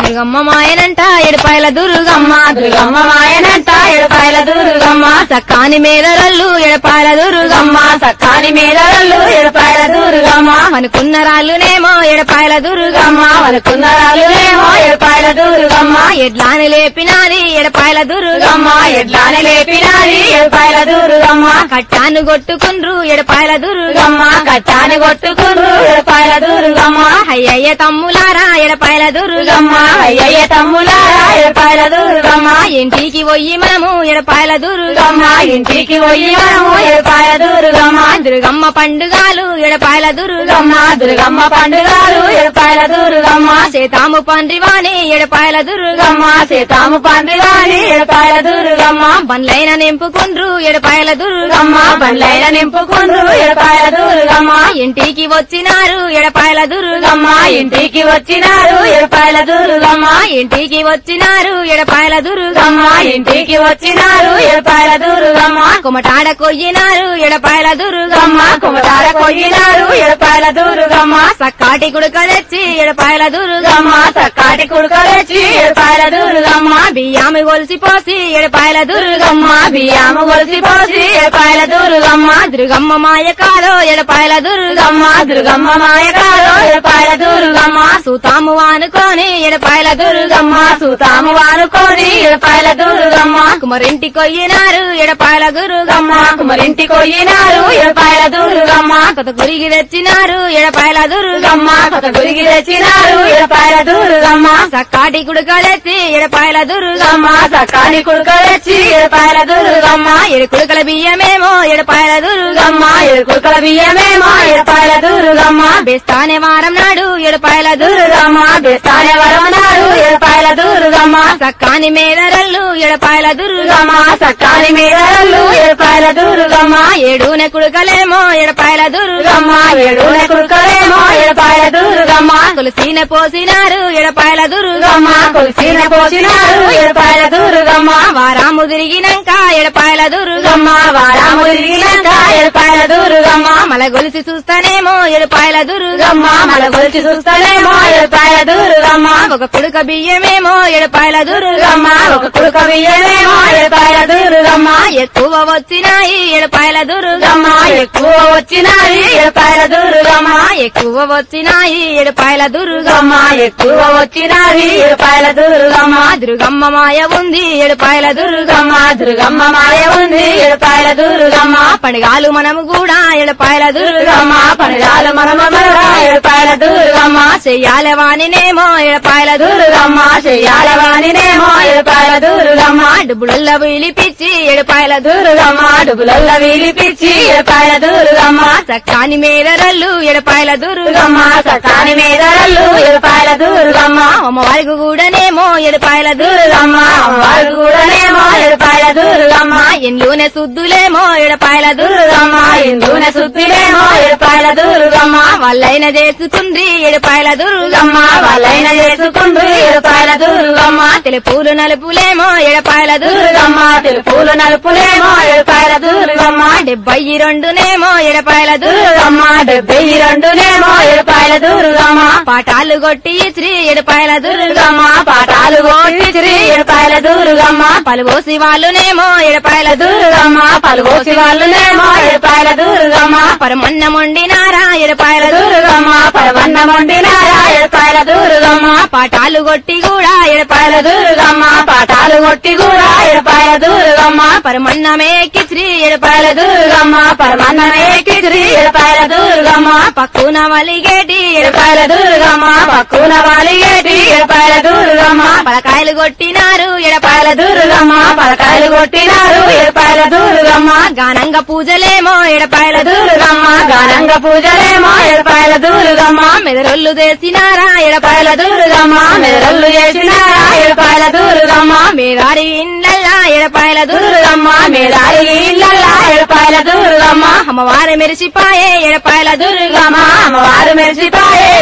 దుర్గమ్మ మాయనంట ఎడపాయల దుర్గమ్మ దుర్గమ్మ మాయనంట ఎడపాయల దుర్గమ్మ సక్కాని మేదరల్లు ఎడపాయల దుర్గమ్మ సక్కాని మేదరల్లు ఎడపాయల దుర్గమ్మ అనుకున్న రాళ్ళునేమో ఎడపాయల దుర్గమ్మ వనుకున్నరాలునేమో ఎడపాయల దుర్గమ్మ ఎడ్లాని లేపినాది ఎడపాయల దుర్గమ్మ దుర్గమ్మ ఎడ్లానే లేపినాది ఎడపాయల దుర్గమ్మ కట్టాను కొట్టుకుండ్రు ఎడపాయల దుర్గమ్మ దుర్గమ్మ కట్టాని కొట్టుకుండ్రు ఎడపాయల దుర్గమ్మ అయ్యయ్య తమ్ములారా ఎడపాయల దుర్గమ్మ దుర్గమ్మ అయ్యయ్య తమ్ములారా ఎడపాయల దుర్గమ్మ ఇంటికి పోయి మనము ఎడపాయల దుర్గమ్మ దుర్గమ్మ ఇంటికి పోయి మనము ఎడపాయల దుర్గమ్మ దుర్గమ్మ పండుగలు ఎడపాయల దుర్గమ్మ దుర్గమ్మ దుర్గమ్మ పండుగలు ఎడపాయల దుర్గమ్మ సీతాము పండ్రివాణి ఎడపాయల దుర్గమ్మ దుర్గమ్మ సీతాము పండుగని ఎడపాయల దుర్గమ్మ బండ్లైన నింపుకుండ్రు ఎడపాయల దుర్గమ్మ దుర్గమ్మ బండ్లైన నింపుకుండ్రు ఎడపాయల దుర్గమ్మ ఇంటికి వచ్చినారు ఎడపాయల దుర్గమ్మ దుర్గమ్మ ఇంటికి వచ్చినారు ఎడపాయల దుర్గమ్మ ఇంటికి వచ్చినారు ఎడపాయల దుర్గమ్మ దుర్గమ్మ ఇంటికి వచ్చినారు ఎడపాయల దుర్గమ్మ కుమటాడ కొయ్యినారు ఎడపాయల దుర్గమ్మ దుర్గమ్మ కుమటార కొయ్యినారు ఎడపాయల దుర్గమ్మ సక్కాటి కుడుక తెచ్చి ఎడపాయల దుర్గమ్మ దుర్గమ్మ సక్కాటి కుడుకలొచ్చి ఎడపాయల దుర్గమ్మ బియ్యామి గొలిసి పోసి ఎడపాయల దుర్గమ్మ దుర్గమ్మ బియ్యము కొలిసి పోసి ఎడపాయల దుర్గమ్మ దుర్గమ్మ మాయ కాదో ఎడపాయల దుర్గమ్మ దుర్గమ్మ దుర్గమ్మ మాయకాలు ఎడపాయల దుర్గమ్మ సూతాము వానుకొని ఎడపాయల దుర్గమ్మ దుర్గమ్మ సూతాము వానుకొని ఎడపాయల దుర్గమ్మ కుమరింటి కొయ్యినారు ఎడపాయల దుర్గమ్మ దుర్గమ్మ కుమరింటి కొయ్యినారు ఎడపాయల దుర్గమ్మ కొత్త గురికి తెచ్చినారు ఎడపాయల దుర్గమ్మ దుర్గమ్మ కొత్త గురికి తెచ్చినారు ఎడపాయల దుర్గమ్మ సక్కాటి కుడుక తెచ్చి ఎడపాయల దుర్గమ్మ దుర్గమ్మ సకాని కుడుకలొచ్చి ఎడపాయల దుర్గమ్మ ఎడు కుడుకల బియ్యమేమో ఎడపాయల దుర్గమ్మ దుర్గమ్మ ఎడుకుల బియ్యమేమో ఎడపాయల దుర్గమ్మ బెస్తానే వారం నాడు ఎడపాయల దుర్గమ్మ దుర్గమ్మ బెస్తానే వరమనాడు ఎడపాయల దుర్గమ్మ సక్కాని మేదరల్లు ఎడపాయల దుర్గమ్మ దుర్గమ్మ సకాని మీదలు ఎడపాయల దుర్గమ్మ ఏడున కుడుకలేమో ఎడపాయల దుర్గమ్మ దుర్గమ్మ ఏడున కుడుకలేమో ఎడపాయల దుర్గమ్మ తులసీన పోసినారు ఎడపాయల దుర్గమ్మ దుర్గమ్మ కొలిసిన పోసినారు ఎడపాయల దుర్గమ్మ వారాము తిరిగినాక ఎడపాయల దుర్గమ్మ దుర్గమ్మ వారాము తిరిగినాక ఎడపాయల దుర్గమ్మ మల గొలిసి చూస్తానేమో ఎడపాయల దుర్గమ్మ దుర్గమ్మ మన గొలిచి చూస్తానేమో ఎడపాయల దుర్గమ్మ ఒక కుడుక బియ్యమేమో ఎడపాయల దుర్గమ్మ దుర్గమ్మ ఒక కుడుక బియ్యమేమో ఎడపాయల దుర్గమ్మ ఎక్కువ వచ్చినాయి ఎడపాయల దుర్గమ్మ దుర్గమ్మ ఎక్కువ వచ్చినాయి ఎడపాయల దుర్గమ్మ ఎక్కువ వచ్చినాయి ఎడపాయల దుర్గమ్మ దుర్గమ్మ ఎక్కువ వచ్చినాయి ఎడపాయల దుర్గమ్మ దుర్గమ్మ మాయ ఉంది ఎడపాయల దుర్గమ్మ దుర్గమ్మ దుర్గమ్మ మాయ ఉంది ఎడపాయల దుర్గమ్మ పండుగాలు మనము కూడా ఎడపాయల దుర్గమ్మ దుర్గమ్మ పనగాలు మనమ ఎడపాయల దుర్గమ్మ చెయ్యాల వాణినేమో ఎడపాయల దుర్గమ్మ దుర్గమ్మ చెయ్యాల వాణినేమో ఎడపాయల దుర్గమ్మ డుబులల్ల విలిపిచ్చి ఎడపాయల దుర్గమ్మ దుర్గమ్మ డుబులల్ల వీలిపిచ్చి ఎడపాయల దుర్గమ్మ సక్కాని మేదరల్లు ఎడపాయల దుర్గమ్మ దుర్గమ్మ సతాని మీదరల్లు ఎడపాయల దుర్గమ్మ అమ్మవారికి కూడానేమో ఎడపాయల దుర్గమ్మ దుర్గమ్మ అమ్మవారు కూడానేమో ఎడపాయల దుర్గమ్మ ఎన్లోనే సుద్దులేమో ఎడపాయల దుర్గమ్మ దుర్గమ్మ ఇందున సుత్తిలేమో ఎడపాయల దుర్గమ్మ వాళ్ళైన చేసుకుంది ఎడపాయల దుర్గమ్మ దుర్గమ్మ వాళ్ళైన చేసుకుంటూ ఎడపాయల దుర్గమ్మ తెలుపులు నలుపులేమో ఎడపాయల దుర్గమ్మ దుర్గమ్మ తెలుపులు నలుపులేమో ఎడపాయల దుర్గమ్మ డెబ్బై రెండునేమో ఎడపాయల దుర్గమ్మ దుర్గమ్మ డెబ్బై రెండునేమో ఎడపాయల దుర్గమ్మ పాఠాలు కొట్టి శ్రీ ఎడపాయల దుర్గమ్మ దుర్గమ్మ పాఠాలు కోటిశ్రీ ఎడపాయల దుర్గమ్మ పలుబోసి వాళ్ళునేమో ఎడపాయల దుర్గమ్మ దుర్గమ్మ పలుగోసి వాళ్ళునేమో ఎడపాయల దుర్గమ్మ పరమన్నం వండినారా ఎడపాయల దుర్గమ్మ దుర్గమ్మ పరవన్న మొండినారా ఎడపాయల దుర్గమ్మ పాఠాలు కొట్టి కూడా ఎడపాయల పాయల దుర్గమ్మ పాఠాలు కొట్టి కూడా ఎడపాయల దుర్గమ్మ పరమన్నమే శ్రీ ఎడపాయల పాయల దుర్గమ్మ పరమన్నమే కిచిరి ఎడపాయల దుర్గమ్మ పక్కున వలిగేటి ఎడపాయల దుర్గమ్మ పక్కున వాలిగేటి ఎడపాయల దుర్గమ్మ పలకాయలు కొట్టినారు ఎడపాయల పాయల దుర్గమ్మ పలకాయలు కొట్టినారు ఎడపాయల దుర్గమ్మ గానంగా పూజలేమో ఎడపాయల దుర్గమ్మ దుర్గమ్మ గానంగ పూజలేమో ఎడపాయల దుర్గమ్మ మెదరొల్లు చేసినారా ఎడపాయల పాయల దుర్గమ్మ మెదరల్లు చేసినారా ఎడపాయల దుర్గమ్మ మేదారి ఇండ్లల్లా ఎడపాయల దుర్గమ్మ దుర్గమ్మ మేదారి ఇళ్ళల్లా ఎడపాయల దుర్గమ్మ అమ్మవారు మెరిసిపాయే ఎడపాయల దుర్గమ్మ దుర్గమ్మ అమ్మవారు మెరిసిపాయే ఎడపాయల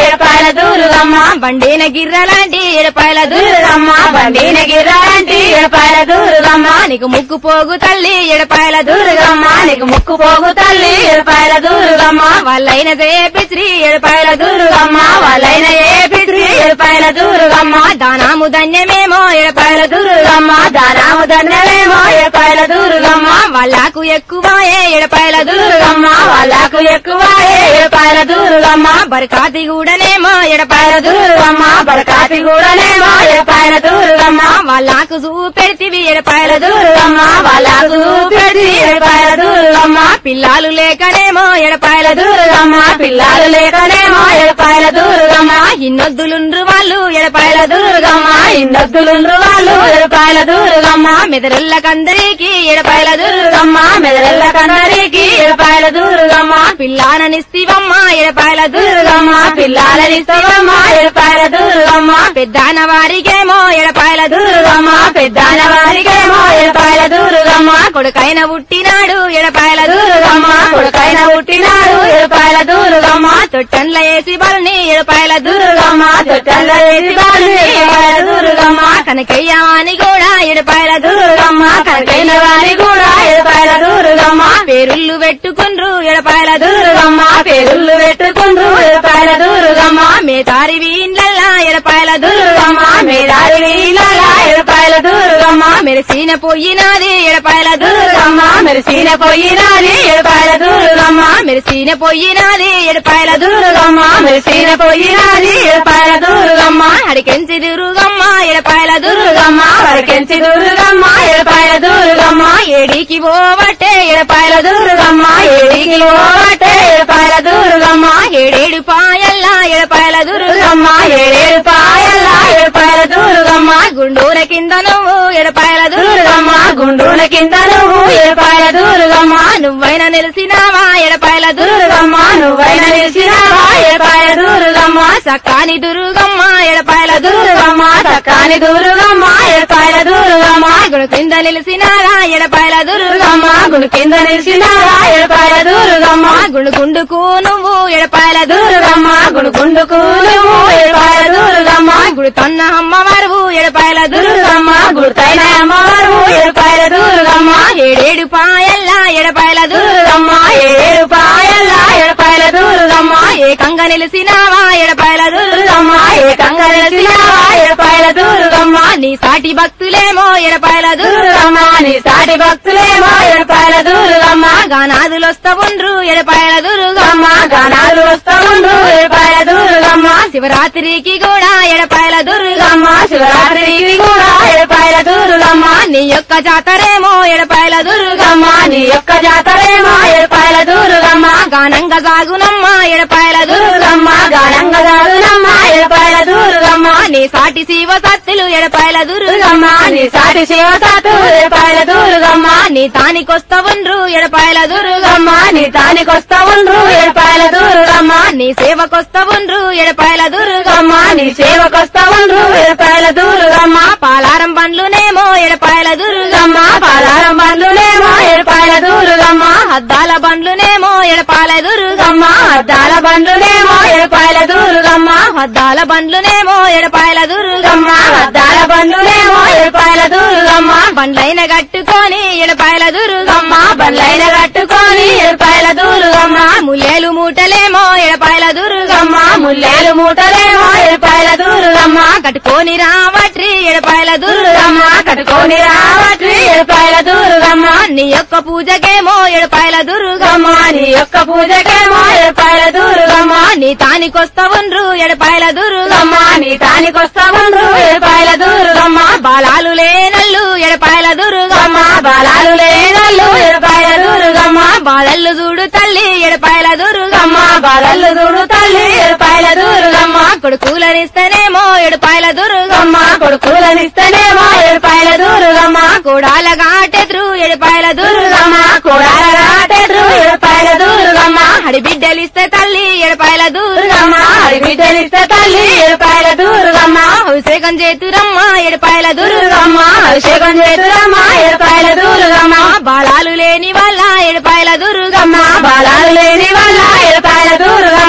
దుర్గమ్మ బండిన గిర్రలాంటి ఎడపాయల దుర్గమ్మ దుర్గమ్మ బండిన గిర్రాంటి ఏడుపాయల దుర్గమ్మ నీకు ముక్కు పోగు తల్లి ఎడపాయల దుర్గమ్మ దుర్గమ్మ నీకు ముక్కు పోగు తల్లి ఏడుపాయల దుర్గమ్మ వాళ్ళైన జయపిత్రి ఎడపాయల దుర్గమ్మ దుర్గమ్మ వాళ్ళైన ఏ పిత్రి ఏడుపాయల దుర్గమ్మ దానాము ధన్యమేమో ఎడపాయల దుర్గమ్మ దుర్గమ్మ దానాము దండలేమో ఏడుపాయల దుర్గమ్మ వాళ్ళకు ఎక్కువాయే ఎడపాయల దుర్గమ్మ దుర్గమ్మ వాళ్ళకు ఎక్కువ ఏడుపాయల దుర్గమ్మ బరకాతి కూడానేమో ఎడపాయల దుర్గమ్మ దుర్గమ్మ బరకాతి కూడానేమో ఏడుపాయల దుర్గమ్మ వాళ్ళకు చూపెడితివి ఎడపాయల దుర్గమ్మ దుర్గమ్మ వాళ్ళకు పెట్టి ఏడుపాయల దుర్గమ్మ పిల్లాలు లేకనేమో ఎడపాయల దుర్గమ్మ దుర్గమ్మ పిల్లలు లేకనేమో ఏడుపాయల దుర్గమ్మ ఇన్నొద్దులుండ్రు వాళ్ళు ఎడపాయల దుర్గమ్మ దుర్గమ్మ ఇందద్దులుండ్రు వాళ్ళు ఏడుపాయల దుర్గమ్మ మెదరుళ్ళకందరికి ఎడపాయల దుర్గమ్మ దుర్గమ్మ మెదరెల్ల కన్నరికి ఏడుపాయల దుర్గమ్మ పిల్లాననిస్తివమ్మ ఎడపాయల దుర్గమ్మ దుర్గమ్మ పిల్లలనిస్తవమ్మ ఏడుపాయల దుర్గమ్మ పెద్దాన వారికేమో ఎడపాయల దుర్గమ్మ దుర్గమ్మ పెద్దాన వారికేమో ఏడుపాయల దుర్గమ్మ కొడుకైన పుట్టినాడు ఎడపాయల దుర్గమ్మ దుర్గమ్మ కొడుకైన పుట్టినాడు ఏడుపాయల దుర్గమ్మ తొట్టండ్ల వేసి బలని ఎడపాయల దుర్గమ్మ దుర్గమ్మ తొట్టెల్ల వేసి బాలు ఏడుపాయల దుర్గమ్మ కనకయ్యవాని కూడా ఎడపాయల దుర్గమ్మ దుర్గమ్మ కనకైన వారి కూడా ఏడుపాయల దుర్గమ్మ పేరుళ్ళు పెట్టుకుండ్రు ఎడపాయల దుర్గమ్మ దుర్గమ్మ పేరుళ్ళు పెట్టుకుండ్రు ఏడుపాయల దుర్గమ్మ మేతారి వీళ్ళల్లా ఎడపాయల దుర్గమ్మ దుర్గమ్మ మేడారి వీళ్ళలా ఏడుపాయల దుర్గమ్మ మెరిసిన పోయినాది ఎడపాయల దుర్గమ్మ దుర్గమ్మ మెరిసిన పోయినాది ఏడుపాయల దుర్గమ్మ మెరిసిన పోయినాది ఎడపాయల దుర్గమ్మ దుర్గమ్మ మెరిసిన పోయినాది ఏడుపాయల దుర్గమ్మ అడికెంచి దుర్గమ్మ ఎడపాయల దుర్గమ్మ దుర్గమ్మ వరకెంచి దుర్గమ్మ ఏడుపాయల దుర్గమ్మ ఏడికి పోవట్టే ఎడపాయల దుర్గమ్మ దుర్గమ్మ ఏడికి ఓటే ఏడుపాయల దుర్గమ్మ ఏడేడు పాయల్లా ఎడపాయల దుర్గమ్మ దుర్గమ్మ ఏడేడు పాయల్లా ఏడుపాయల దుర్గమ్మ గుండూర కింద నువ్వు ఎడపాయల దుర్గమ్మ దుర్గమ్మ గుండూల కింద నువ్వు ఏడుపాయల దుర్గమ్మ నువ్వైనా నిలిసినావా ఎడపాయల దుర్గమ్మ దుర్గమ్మ నువ్వైన నిలిచినావా ఏడుపాయల దుర్గమ్మ సకాని దుర్గమ్మ ఎడపాయల దుర్గమ్మ దుర్గమ్మ చక్కని దుర్గమ్మ ఏడుపాయల దుర్గమ్మ గుడి కింద నిలిసినారా ఎడపాయల దుర్గమ్మ దుర్గమ్మ గుడి కింద నిలిచినావా ఏడుపాయల దుర్గమ్మ గుండు గుండుకు నువ్వు ఎడపాయల దుర్గమ్మ దుర్గమ్మ గుడి గుండుకు నువ్వు ఏడుపాయల దుర్గమ్మ గుడి తన్న అమ్మవారు ఎడపాయల దుర్గమ్మ దుర్గమ్మ గుడితైన అమ్మవారు ఏడుపాయల దుర్గమ్మ ఏడేడు పాయల్లా ఎడపాయల దుర్గమ్మ దుర్గమ్మ ఏడు పాయల ఏడుపాయల దుర్గమ్మ ఏకంగా నిలిసినావా ఎడపాయల దుర్గమ్మ దుర్గమ్మ ఏకంగా నిలిచినావా ఏడుపాయల దుర్గమ్మ నీ సాటి భక్తులేమో ఎడపాయల దుర్గమ్మ దుర్గమ్మ నీ సాటి భక్తులేమో ఏడుపాయల దుర్గమ్మ గానాదులొస్త ఉండ్రు ఎడపాయల దుర్గమ్మ దుర్గమ్మ గానాలు వస్తా ఉండు ఏడుపాయల దుర్గమ్మ శివరాత్రికి కూడా ఎడపాయల దుర్గమ్మ దుర్గమ్మ శివరాత్రికి కూడా ఏడుపాయల దుర్గమ్మ నీ యొక్క జాతరేమో ఎడపాయల దుర్గమ్మ దుర్గమ్మ నీ యొక్క జాతరేమో ఏడుపాయల దుర్గమ్మ గానంగా సాగునమ్మ ఎడపాయల దుర్గమ్మ దుర్గమ్మ గానంగా దారునమ్మ ఏడుపాయల దుర్గమ్మ నీ సాటి శివ సత్తులు ఎడపాయల దుర్గమ్మ దుర్గమ్మ నీ సాటి శివతాతు ఏడుపాయల దుర్గమ్మ నీ తానికొస్త ఉండ్రు ఎడపాయల దుర్గమ్మ దుర్గమ్మ నీ తానికొస్తా ఉండ్రు ఏడుపాయల దుర్గమ్మ నీ సేవకొస్త ఉండ్రు ఎడపాయల దుర్గమ్మ దుర్గమ్మ నీ సేవకొస్తా ఉండ్రు ఏడుపాయల దుర్గమ్మ పాలారం పండ్లునేమో ఎడపాయల దుర్గమ్మ దుర్గమ్మ పాలారం బండ్లునేమో ఏడుపాయల దుర్గమ్మ అద్దాల బండ్లునేమో ఎడపాయల దుర్గమ్మ దుర్గమ్మ అద్దాల బండ్లునేమో ఏడుపాయల దుర్గమ్మ అద్దాల బండ్లునేమో ఎడపాయల దుర్గమ్మ దుర్గమ్మ అద్దాల బండ్లునేమో ఏడుపాయల దుర్గమ్మ బండ్లైన కట్టుకొని ఎడపాయల దుర్గమ్మ దుర్గమ్మ బండ్లైన కట్టుకొని ఏడుపాయల దుర్గమ్మ ముల్లేలు మూటలేమో ఎడపాయల దుర్గమ్మ దుర్గమ్మ ముల్లేలు మూటలేమో ఏడుపాయల దుర్గమ్మ కట్టుకొని రావట్రి ఎడపాయల దుర్గమ్మ దుర్గమ్మ కట్టుకొని రావట్రి ఏడుపాయల దుర్గమ్మ నీ యొక్క పూజకేమో ఎడపాయల దుర్గమ్మ దుర్గమ్మ నీ యొక్క పూజకేమో ఏడుపాయల దుర్గమ్మ నీ తానికొస్త ఉండ్రు ఎడపాయల దుర్గమ్మ దుర్గమ్మ నీ తానికొస్తా ఉండ్రు ఏడుపాయల దుర్గమ్మ బాలాలు లేనల్లు ఎడపాయల దుర్గమ్మ దుర్గమ్మ బాలాలు లేనల్లు ఏడుపాయల దుర్గమ్మ బాలల్లు చూడు తల్లి ఎడపాయల దుర్గమ్మ దుర్గమ్మ బాలల్లు చూడు తల్లి ఏడుపాయల దుర్గమ్మ కొడుకులనిస్తేనేమో ఎడపాయల దుర్గమ్మ దుర్గమ్మ కొడుకులనిస్తేనేమో ఏడుపాయల దుర్గమ్మ కోడాల గాటెదురు ఎడపాయల దుర్గమ్మ దుర్గమ్మ కూడాల రాటెదురు ఏడుపాయల దుర్గమ్మ హడిబిడ్డలిస్తే తల్లి ఎడపాయల దుర్గమ్మ దుర్గమ్మ అడిబిడ్డలిస్తే తల్లి ఏడుపాయల దుర్గమ్మ అభిషేకం చేతురమ్మ ఎడపాయల దుర్గమ్మ దుర్గమ్మ అభిషేకం చేతురమ్మ ఏడుపాయల దుర్గమ్మ బాలాలు లేని వాళ్ళ ఎడపాయల దుర్గమ్మ దుర్గమ్మ బాలాలు లేని వల్ల ఏడుపాయల దుర్గమ్మ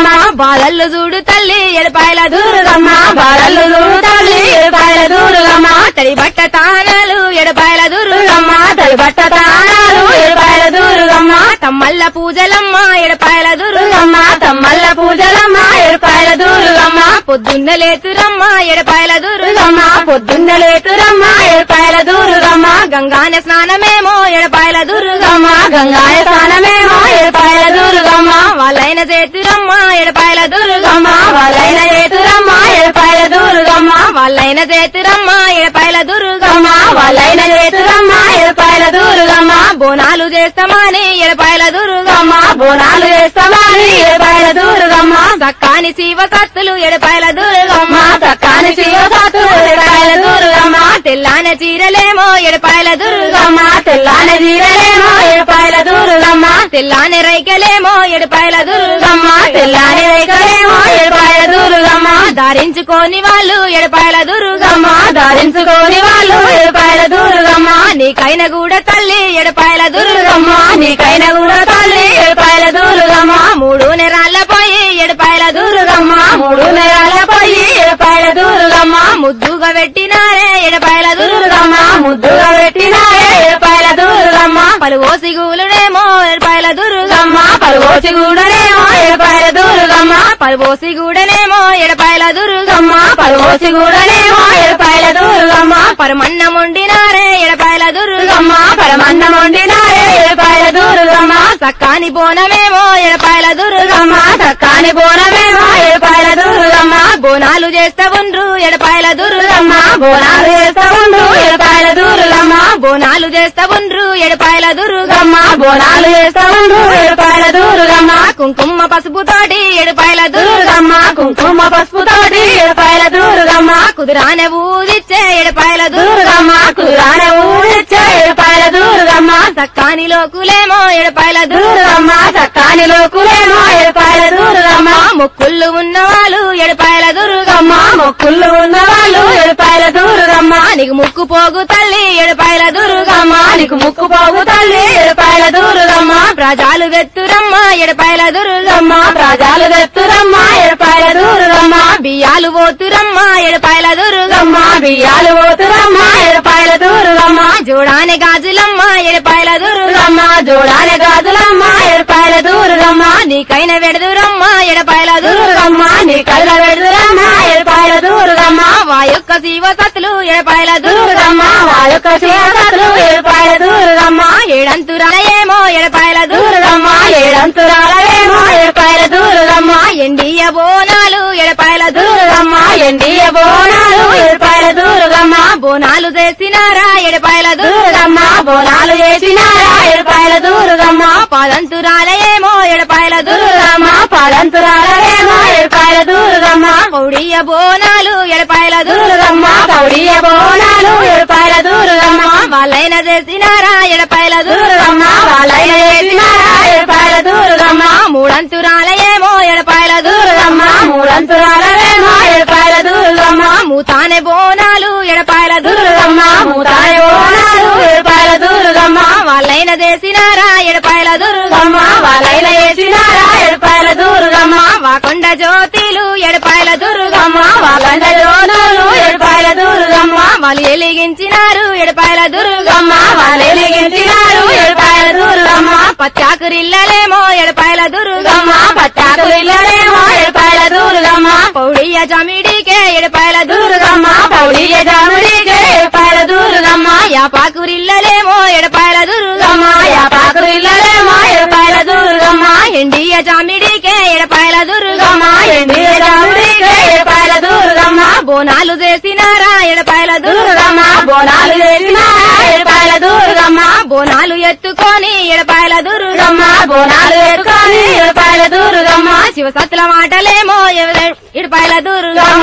బాధల్లు చూడు తల్లి ఎడపాయల దుర్గమ్మ బాలలు తల్లి ఏడుపాయల దుర్గమ్మ తడి బట్ట తానాలు ఎడపాయల దుర్గమ్మ తడి బట్ట తాళాలు ఏడుపాయల దుర్గమ్మ తమ్మల్ల పూజలమ్మ ఎడపాయల దుర్గమ్మ తమ్మల్ల పూజలమ్మ ఏడుపాయల దుర్గమ్మ పొద్దున్న లేతురమ్మ ఎడపాయల దుర్గమ్మ పొద్దున్న లేతురమ్మ ఏడుపాయల దుర్గమ్మ గంగాన స్నానమేమో ఎడపాయల దుర్గమ్మ గంగాయ స్నానమేమో ఏడుపాయల దుర్గమ్మ వాళ్ళైన చేతురమ్మ ఎడపాయల దుర్గమ్మ వాళ్ళైన ఏతురమ్మ ఏడుపాయల దుర్గమ్మ వాళ్ళైన చేతురమ్మ ఎడపాయల దుర్గమ్మ వాళ్ళైన ఏతురమ్మ ఏడుపాయల దుర్గమ్మ బోనాలు చేస్తామని ఎడపాయల దుర్గమ్మ బోనాలు చేస్తామని ఏడుపాయల దుర్గమ్మ సక్కాని శివ సత్తులు ఎడపాయల దుర్గమ్మ చక్కాని శివసాతు ఏడుపాయల దుర్గమ్మ తెల్లాన చీరలేమో ఎడపాయల దుర్గమ్మ తెల్లాని జీరలేమో ఏడుపాయల దుర్గమ్మ తెల్లాని రైకలేమో ఎడపాయల దుర్గమ్మ తెల్లాని రైకలేమో ఏడుపాయల దుర్గమ్మ ధరించుకోని వాళ్ళు ఎడపాయల దుర్గమ్మ ధరించుకోని వాళ్ళు ఏడుపాయల దుర్గమ్మ నీకైన కూడా తల్లి ఎడపాయల దుర్గమ్మ నీకైన కూడా తల్లి ఏడుపాయల దుర్గమ్మ మూడు నెరాళ్ళ పోయి ఎడపాయల దుర్గమ్మ మూడు నెలల పోయి ఏడుపాయల దుర్గమ్మ ముద్దుగా పెట్టినారే ఎడపాయల దుర్గమ్మ ముద్దుగా పెట్టినారే ఏడుపాయల దుర్గమ్మ పలువోసి గూలుడేమో ఎడపాయల దుర్గమ్మ పరువోసి గూడనేమో ఏడుపాయల దుర్గమ్మ పలువోసి గూడనేమో ఎడపాయల దుర్గమ్మ పరువోసి గూడనేమో ఏడుపాయల దుర్గమ్మ పరమన్నం వండినారే ఎడపాయల దుర్గమ్మ పరమన్నం వండినారే ఏడుపాయల దుర్గమ్మ సక్కాని బోనమేమో ఎడపాయల దుర్గమ్మ చక్కాని బోనమేమో ఏడుపాయల దుర్గమ్మ బోనాలు చేస్తా ఉండ్రు ఎడపాయల దుర్గమ్మ బోనాలు చేస్తా ఉండు ఏడుపాయల దుర్గమ్మ బోనాలు చేస్తా ఉండ్రు ఎడపాయల దుర్గమ్మ బోనాలు చేస్తా ఉండు ఏడుపాయల దుర్గమ్మ కుంకుమ పసుపు తోటి ఎడపాయల దుర్గమ్మ కుంకుమ పసుపు తోటి ఏడుపాయల దుర్గమ్మ కుదురానే ఊదిచ్చే ఎడపాయల దుర్గమ్మ కురాన ఊరిచ్చే ఏడుపాయల దుర్గమ్మ సక్కాని లోకులేమో ఎడపాయల దుర్గమ్మ చక్కాని లోకులేమో ఏడుపాయల దుర్గమ్మ మొక్కుళ్ళు ఉన్నవాళ్ళు ఎడపాయల దుర్గమ్మ మొక్కుళ్ళు ఉన్న వాళ్ళు ఏడుపాయల దుర్గమ్మ నీకు ముక్కు పోగు తల్లి ఎడపాయల దుర్గమ్మ నీకు ముక్కు పోగు తల్లి ఏడుపాయల దుర్గమ్మ ప్రజాలు వెత్తురమ్మ ఎడపాయల దుర్గమ్మ ప్రజలు తెత్తురమ్మ ఏడుపాయల దుర్గమ్మ బియ్యాలు పోతురమ్మ ఎడపాయల దుర్గమ్మ బియ్యాలు పోతురమ్మ ఏడుపాయల దుర్గమ్మ జోడాని గాజులమ్మ ఎడపాయల దుర్గమ్మ జోడాల గాజులమ్మ ఏడుపాయల దుర్గమ్మ నీకైన వెడదురమ్మ ఎడపాయల దుర్గమ్మ నీ కళ్ళ పెడుతురమ్మ ఏడుపాయల దుర్గమ్మ వా యొక్క శివ సత్తులు ఎడపాయల దుర్గమ్మ వాళ్ళ చేతలు ఏడుపాయల దుర్గమ్మ ఏడంతురాలయేమో ఎడపాయల దుర్గమ్మ ఏడంతురాలవేమో ఏడుపాయల దుర్గమ్మ ఎండియ బోనాలు ఎడపాయల దుర్గమ్మ ఎండియ బోనాలు ఏడుపాయల దుర్గమ్మ బోనాలు చేసినారా ఎడపాయల దుర్గమ్మ బోనాలు చేసినారా ఏడుపాయల దుర్గమ్మ పదంతురాలయేమో ఎడపాయల దుర్గమ్మ పదంతురాలవేమో ఏడుపాయల దుర్గమ్మ పౌడియ బోనాలు ఎడపాయల దుర్గమ్మ పౌడియ బోనాలు ఏడుపాయల దుర్గమ్మ వాళ్ళైన చేసినారా ఎడపాయల దుర్గమ్మ వాళ్ళైన చేసినారా ఏడుపాయల దుర్గమ్మ మూడంతురాలయేమో ఎడపాయల దుర్గమ్మ మూడంతురాలవేమో ఏడుపాయల దుర్గమ్మ మూతానే బోనాలు ఎడపాయల దుర్గమ్మ మూతాయ బోనాలు ఏడుపాయల దుర్గమ్మ వాళ్ళైన చేసినారా ఎడపాయల దుర్గమ్మ వాళ్ళైన చేసినారా ఏడుపాయల దుర్గమ్మ వాకొండ జ్యోతిలు ఎడపాయల దుర్గమ్మ వాళ్ళంట జోనాలు ఏడుపాయల దుర్గమ్మ వాళ్ళు ఎలిగించినారు ఎడపాయల దుర్గమ్మ వాళ్ళు ఎలిగించినారు ఏడుపాయల దుర్గమ్మ పచ్చాకురిల్లలేమో ఎడపాయల దుర్గమ్మ పట్టాకు ఇల్లలేమో ఏడుపాయల దుర్గమ్మ పౌడియ జమిడికే ఎడపాయల దుర్గమ్మ పౌడియ జాముడికే ఏడుపాయల దుర్గమ్మ యాపాకురిల్లలేమో ఎడపాయల దుర్గమ్మ యాపాకు ఇల్లలేమో ఏడుపాయల దుర్గమ్మ ఎండియ జామిడికే ఎడపాయల దుర్గమ్మ ఎండియ జాముడికే ఏడుపాయల దుర్గమ్మ బోనాలు చేసినారా ఎడపాయల దుర్గమ్మ బోనాలు చేసినారా ఏడుపాయల దుర్గమ్మ బోనాలు ఎత్తుకొని ఎడపాయల దుర్గమ్మ బోనాలు ఎత్తుకొని ఏడుపాయల దుర్గమ్మ శివసత్తుల మాటలేమో ఎవ- ఎడపాయల దుర్గమ్మ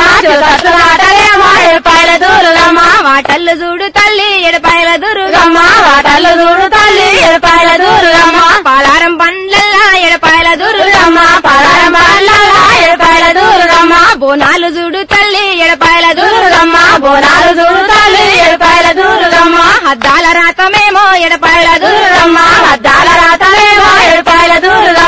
ఆటలేమో ఏడుపాయల దుర్గమ్మ వాటల్లు చూడు తల్లి ఎడపాయల దుర్గమ్మ వాటలు చూడు తల్లి ఏడుపాయల దుర్గమ్మ పాలారం పండ్లల్లా ఎడపాయల దుర్గమ్మ పలారమ్మ ఏడుపాయల దుర్గమ్మ బోనాలు చూడు తల్లి ఎడపాయల దుర్గమ్మ బోనాలు చూడు తల్లి ఏడుపాయల దుర్గమ్మ హద్దాల రాతమేమో ఎడపాయల దుర్గమ్మ అద్దాల రాతలేమో ఏడుపాయల దుర్గమ్మ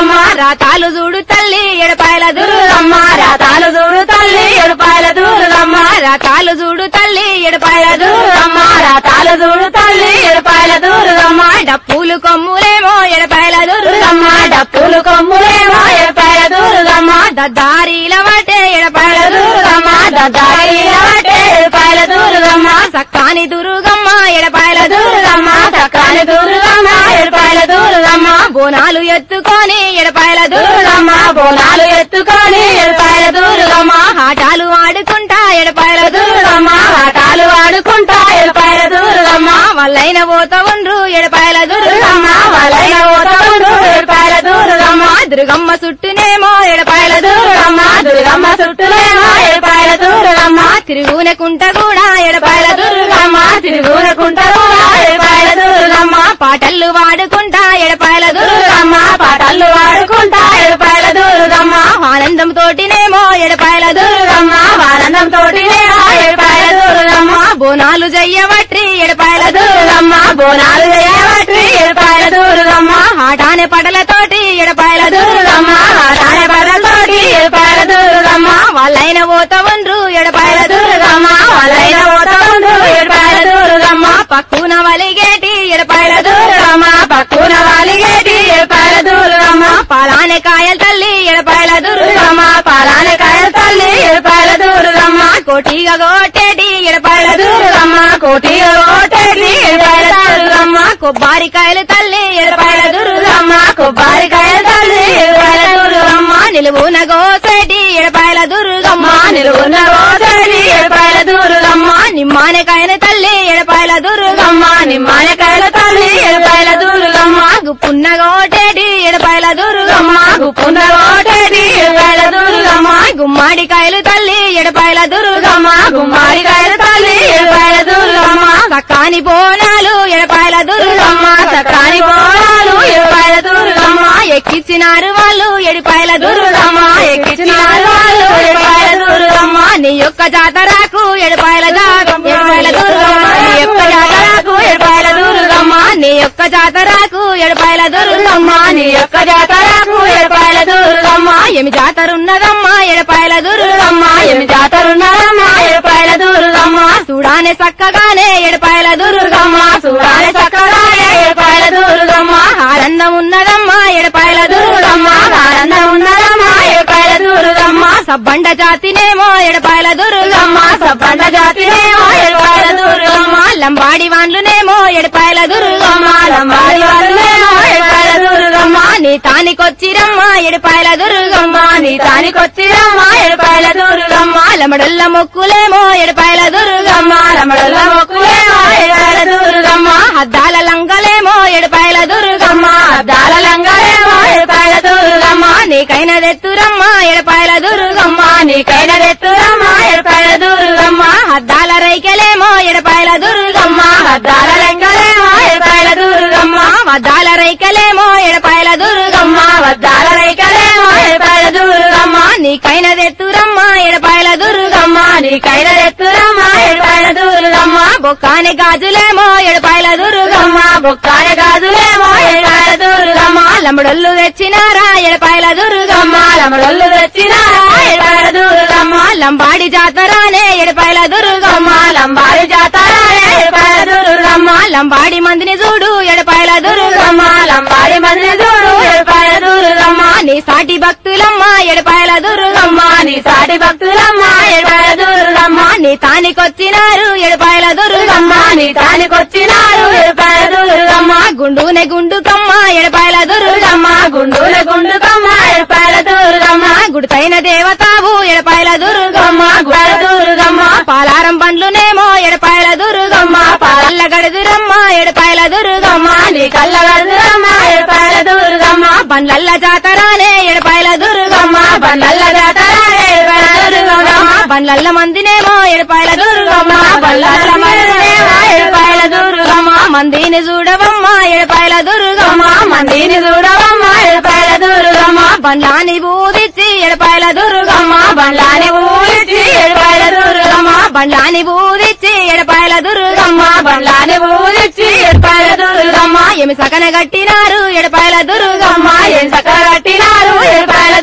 రాతాలు చూడు తల్లి ఎడపాయల దుర్గమ్మ రాతాలు చూడు తల్లి ఎడపాయల దుర్గమ్మ రాతాలు చూడు తల్లి ఎడపాయల దుర్గమ్మ రాతాలు చూడు తల్లి ఎడపాయల దుర్గమ్మ డప్పులు కొమ్ములేమో ఎడపాయల దుర్గమ్మ డప్పులు కొమ్ములేమో ఎడపాయల దుర్గమ్మ దారీల వాటే ఎడపాయల దుర్గమ్మ దద్దాయిల వాటే ఎడపాయల దుర్గమ్మ సక్కాని దుర్గమ్మ ఎడపాయల దుర్గమ్మ సకాని దుర్గమ్మ ఎడపాయల దుర్గమ్మ బోనాలు ఎత్తుకొని ఎడపాయల దుర్గమ్మ బోనాలు ఎత్తుకొని ఎడపాయల దుర్గమ్మ ఆటాలు ఆడుకుంటా ఎడపాయల దుర్గమ్మ ఆటాలు ఆడుకుంటా ఎడపాయల దుర్గమ్మ వల్లైన పోత ఉండ్రు ఎడపాయల దుర్గమ్మ వలైన ఓతముడు ఎడపాయల దుర్గమ్మ దుర్గమ్మ చుట్టూనేమో ఎడపాయల దుర్గమ్మ దుర్గమ్మ చుట్టూలేమో ఎడపాయల దుర్గమ్మ తిరుగునే కుంట కూడా ఎడపాయల దుర్గమ్మ తిరుగునకుంటారు ఎడపాయల దుర్గమ్మ పాటలు వాడుకుంటా ఎడపాయల దుర్గమ్మ పాటలు వాడుకుంటా ఎడపాయల దుర్గమ్మ ఆనందం తోటినేమో ఎడపాయల దుర్గమ్మ ఆనందం తోటి ఎడపాయల దుర్గమ్మ బోనాలు జయ్యవట్రి ఎడపాయల దుర్గమ్మ బోనాలు చేయబట్టి ఎడపాయల దుర్గమ్మ ఆటానే పడలతోటి ఎడపాయల దుర్గమ్మ రాయ బడలతోటి ఎడపాయల దుర్గమ్మ వాళ్ళైన పోత ఉండ్రు ఎడపాయల దుర్గమ్మ వలైన ఓతముడు ఎడపాయల దుర్గమ్మ పక్కున వలిగేటి ఎడపాయల దుర్గమ్మ పక్కున వాలిగేటి ఎడపాయల దుర్గమ్మ పాలానే కాయల తల్లి ఎడపాయల దుర్గమ్మ పాలానకాయ తల్లి ఎడపాయల దుర్గమ్మ కోటిగా కొట్టేటి ఎడపాయల దుర్గమ్మ కోటి ఓటేటి ఎడపాయల దుర్గమ్మ కొబ్బరికాయలు తల్లి ఎడపాయల దుర్గమ్మ కొబ్బరికాయ తల్లి ఎడపాయల దుర్గమ్మ నిలువున గోసేటి ఎడపాయల దుర్గమ్మ అమ్మ నిలువున్న ఓటేటి ఎడపాయల దుర్గమ్మ నిమ్మానకాయన తల్లి ఎడపాయల దుర్గమ్మ దుర్గమ్మ నిమ్మానకాయల తల్లి ఎడపాయల దుర్గమ్మ గుప్పున్న గోటేటి ఎడపాయల దుర్గమ్మ దుర్గమ్మ గుప్పున్న ఓటేటి ఎడపాయల దుర్గమ్మ గుమ్మాడికాయలు తల్లి ఎడపాయల దుర్గమ్మ దుర్గమ్మ గుమ్మడికాయల తల్లి ఎడపాయల దుర్గమ్మ సక్కాని బోనాలు ఎడపాయల దుర్గమ్మ దుర్గమ్మ సకాని పోరాలు ఎడపాయల దుర్గమ్మ ఎక్కిచ్చినారు వాళ్ళు ఎడిపాయల దుర్గమ్మ దుర్గమ్మ ఎక్కించినారు వాళ్ళు ఎడపాయల దుర్గమ్మ నీ యొక్క జాతరకు ఎడపాయల జా- ఎడపాయల దుర్గమ్మ నీ యొక్క జాతరకు ఎడపాయల దుర్గమ్మ నీ యొక్క జాతరకు ఎడపాయల దుర్గమ్మ దుర్గమ్మ నీ యొక్క జాతరకు ఎడపాయల దుర్గమ్మ ఏమి జాతరున్నదమ్మా ఎడపాయల దుర్గమ్మ దుర్గమ్మ ఏమి జాతరున్నారమ్మ ఎడపాయల దుర్గమ్మ చూడానే చక్కగానే ఎడపాయల దుర్గమ్మ దుర్గమ్మ చూడాలి చక్కగా ఎడపాయల దుర్గమ్మ ఆనందం ఉన్నదమ్మా ఎడపాయల దుర్గమ్మ దుర్గమ్మ ఆనందం ఉన్నదమ్మ ఎడపాయల దుర్గమ్మ సబ్బండ జాతినేమో ఎడపాయల దుర్గమ్మ దుర్గమ్మ సబ్బండ జాతినేమో ఎడపాయల దుర్గమ్మ లంబాడి వాన్లునేమో ఎడపాయల దుర్గమ్మ దుర్గమ్మ లంబాడి వాళ్ళేమో ఎడపాయల దుర్గమ్మ నీ తానికొచ్చిరమ్మ ఎడపాయల దుర్గమ్మ దుర్గమ్మ నీ తానికొచ్చిరమ్మ ఎడపాయల దుర్గమ్మ లమడల్ల మొక్కులేమో ఎడపాయల దుర్గమ్మ దుర్గమ్మ రమడల మొక్కులేమో ఎడపాయల దుర్గమ్మ అద్దాల లంగలేమో ఎడపాయల దుర్గమ్మ దుర్గమ్మ అద్దాల లంగాలేమో ఎడపాయల దుర్గమ్మ నీకైన దెత్తురమ్మ ఎడపాయల దుర్గమ్మ దుర్గమ్మ నీకైన రెత్తురమ్మ ఎడపాయల దుర్గమ్మ అద్దాల రైకెలేమో ఎడపాయల దుర్గమ్మ దుర్గమ్మ అద్దాల లంగాలేమో ఎడపాయల దుర్గమ్మ అద్దాల రైకెలేమో ఎడపాయల దుర్గమ్మ దుర్గమ్మ వద్దాల రైకలేమో ఎడపాయల దుర్గమ్మ నీకైన దెత్తురమ్మ ఎడపాయల దుర్గమ్మ దుర్గమ్మ నీకైన రెత్తురమ్మ ఎడపాయల దుర్గమ్మ బొక్కాని గాజులేమో ఎడపాయల దుర్గమ్మ దుర్గమ్మ బొక్కాల గాజులేమో ఎడపాయల దుర్గమ్మ లమ్మడొల్లు తెచ్చినారా ఎడపాయల దుర్గమ్మ దుర్గమ్మ లమడొల్లు తెచ్చినారా ఎడపాయల దుర్గమ్మ లంబాడి జాతరానే ఎడపాయల దుర్గమ్మ దుర్గమ్మ లంబాడి జాతర ఎడపాయల దుర్గమ్మ లంబాడి మందిని చూడు ఎడపాయల దుర్గమ్మ దుర్గమ్మ లంబాడి మంది చూడు ఎడపాయల దుర్గమ్మ నీ సాటి భక్తులమ్మ ఎడపాయల దుర్గమ్మ దుర్గమ్మ నీ సాటి భక్తులమ్మ ఎడపాయల దుర్గమ్మ నీ తానికొచ్చినారు ఎడపాయల దుర్గమ్మ దుర్గమ్మ నీ తానికొచ్చినారు ఎడపాయల దుర్గమ్మ గుండునే గుండుకమ్మ ఎడపాయల దుర్గమ్మ దుర్గమ్మ గుండుల గుండుకమ్మ ఎడపాయల దుర్గమ్మ గుడితైన దేవతావు ఎడపాయల దుర్గమ్మ దుర్గమ్మ గుడ దుర్గమ్మ పాలారం పండ్లునేమో ఎడపాయల దుర్గమ్మ పాలల్ల గడుదురమ్మ ఎడపాయల దుర్గమ్మ దుర్గమ్మ నీ కళ్ళ గడుదురమ్మ ఎడపాయల దుర్గమ్మ బండ్లల్ల జాతరానే ఎడపాయల దుర్గమ్మ దుర్గమ్మ బండ్ల జాతర ఎడపాయల దుర్గమ్మ బండ్లల్ల మందినేమో ఎడపాయల దుర్గమ్మ దుర్గమ్మ బండ్ల మందినేమో ఎడపాయల దుర్గమ్మ మందిని చూడవమ్మ ఎడపాయల దుర్గమ్మ దుర్గమ్మ మందిని చూడవమ్మ ఎడపాయల దుర్గమ్మ బండ్లాని బూదిచ్చి ఎడపాయల దుర్గమ్మ దుర్గమ్మ బండ్లాని ఊరిచ్చి ఎడపాయల దుర్గమ్మ బండ్లాని బూదిచ్చి ఎడపాయల దుర్గమ్మ దుర్గమ్మ బండ్లాని ఊరిచ్చి ఎడపాయల దుర్గమ్మ ఏమి సకన గట్టినారు ఎడపాయల దుర్గమ్మ దుర్గమ్మ ఎంత కట్టినారు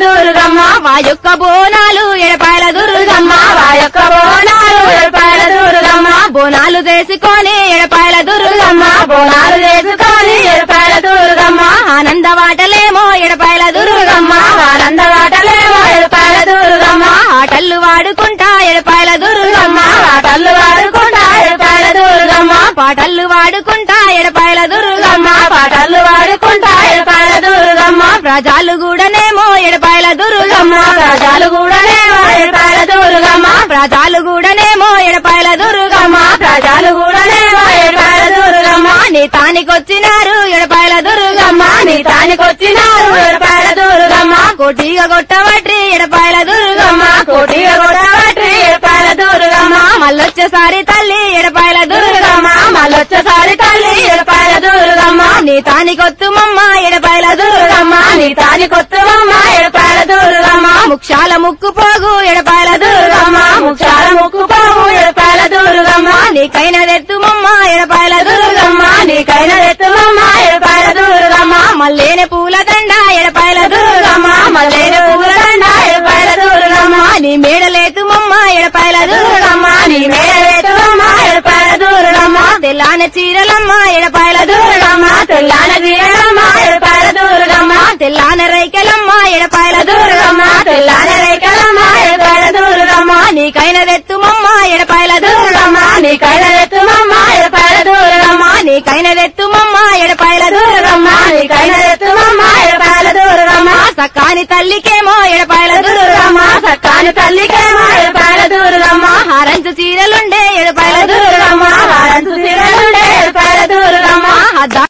దుర్గమ్మ మా యొక్క బోనాలు ఎడపాయల దుర్గమ్మ మా యొక్క బోనాలు ఏడుపాయల దుర్గమ్మ బోనాలు చేసుకొని ఎడపాయల దుర్గమ్మ బోనాలు చేసుకొని ఏడుపాయల దుర్గమ్మ ఆనంద వాటలేమో ఎడపాయల దుర్గమ్మ ఆనంద వాటలేమో ఏడుపాయల దుర్గమ్మ ఆటలు వాడుకుంటా ఎడపాయల దుర్గమ్మ ఆటలు వాడుకుంటా ఏడుపాయల దుర్గమ్మ పాటలు వాడుకుంటా ఎడపాయల దుర్గమ్మ పాటలు వాడుకుంటా ఏడుపాయల దుర్గమ్మ ప్రజలు కూడానేమో ఎడపాయల దుర్గమ్మ ప్రజలు కూడానేమో ఏడుపాయల దుర్గమ్మ ప్రజలు కూడానేమో ఎడపాయల దుర్గమ్మ ప్రజలు కూడానేమో ఏడుపాయల దుర్గమ్మ నీ తానికొచ్చినారు ఎడపాయల దుర్గమ్మ నీ తానికొచ్చినారు ఏడుపాయల దుర్గమ్మ కోటిగా కొట్టవట్రి ఎడపాయల దుర్గమ్మ కోటిగా కొట్టబట్టి ఏడుపాయల దుర్గమ్మ మళ్ళొచ్చేసారి తల్లి ఎడపాయల దుర్గమ్మ మళ్ళొచ్చసారి తల్లి ఏడుపాయల దుర్గమ్మ నీ తానికొత్తుమమ్మ ఎడపాయల దుర్గమ్మ నీ తానికొత్తమమ్మ ఏడుపాయల దుర్గమ్మ ముక్షాల ముక్కు పోగు ఎడపాయల దుర్గమ్మ ముఖ్యాల ముక్కు పాము ఏడుపాయల దుర్గమ్మ నీకైన తెత్తుమమ్మ ఎడపాయల దుర్గమ్మ నీకైన ఎత్తుమమ్మ ఏడుపాయల దుర్గమ్మ మల్లేని పూల దండ ఎడపాయల దుర్గమ్మ మల్లేరు పువ్వులండ ఏడుపాయల దుర్గమ్మ నీ మేడలేతుమమ్మ ఎడపాయల దుర్గమ్మ నీ మేడవేతుమమ్మ ఏడుపాయల దుర్గమ్మ తెల్లాన చీరలమ్మ ఎడపాయల దుర్గమ్మ తెల్లాన తీయడమ్మ ఏడుపాయల దుర్గమ్మ తెల్లాన రైకెలమ్మ ఎడపాయల దుర్గమ్మ దుర్గమ్మ తెల్లాన రేఖలమ్మ ఏడుపాయల దుర్గమ్మ నీకైన తెత్తుమమ్మ ఎడపాయల దుర్గమ్మ దుర్గమ్మ నీకైన ఎత్తుమమ్మ ఏడుపాయల దుర్గమ్మ నీకైన తెత్తుమమ్మ ఎడపాయల దుర్గమ్మ దుర్గమ్మ నీకైన ఎత్తుమమ్మ ఏడుపాయల దుర్గమ్మ సకాని తల్లికేమో ఎడపాయల దుర్గమ్మ దుర్గమ్మ సక్కాని తల్లికేమో ఏడుపాయల దుర్గమ్మ హారంచు చీరలుండే ఎడపాయల దుర్గమ్మ దుర్గమ్మ వారంతు తిరలుండే ఏడుపాయల దుర్గమ్మ అద్దా